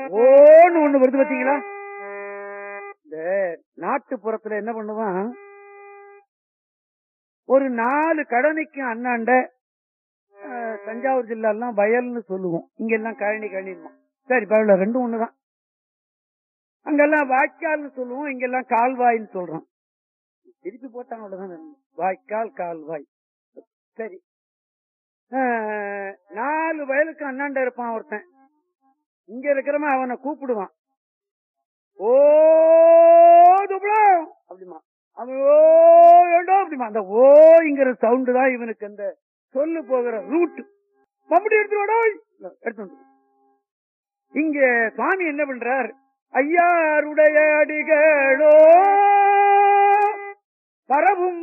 ஓன்னு ஒண்ணு வருது பாத்தீங்களா இந்த நாட்டுப்புறத்துல என்ன பண்ணுவான் ஒரு நாலு கடனைக்கு அண்ணாண்ட அஹ், தஞ்சாவூர் ஜில்லா எல்லாம் வயல்னு சொல்லுவோம் இங்க எல்லாம் கழனி கழனிமா சரி பரவாயில்ல ரெண்டும் ஒண்ணுதான் அங்கெல்லாம் வாய்க்கால்னு சொல்லுவோம் இங்கெல்லாம் கால்வாய்ன்னு சொல்றோம் திருப்பி போட்டாங்க அவ்வளவுதான் வாய்க்கால் கால்வாய் சரி அஹ், நாலு வயலுக்கு அண்ணாண்ட இருப்பான் ஒருத்தன் இங்க இருக்கிறவன் அவனை கூப்பிடுவான் ஓ துப்ளம் அப்படிமா அவன் ஓ ஏண்டோ அப்படிமா அந்த ஓங்கிற சவுண்டு தான் இவனுக்கு அந்த சொல்லு போகிற ரூட் மம்படி எடுத்து வாடா எடுத்து வந்து இங்க சுவாமி என்ன பண்றார் ஐயாருடைய அடிகளோ பரவும்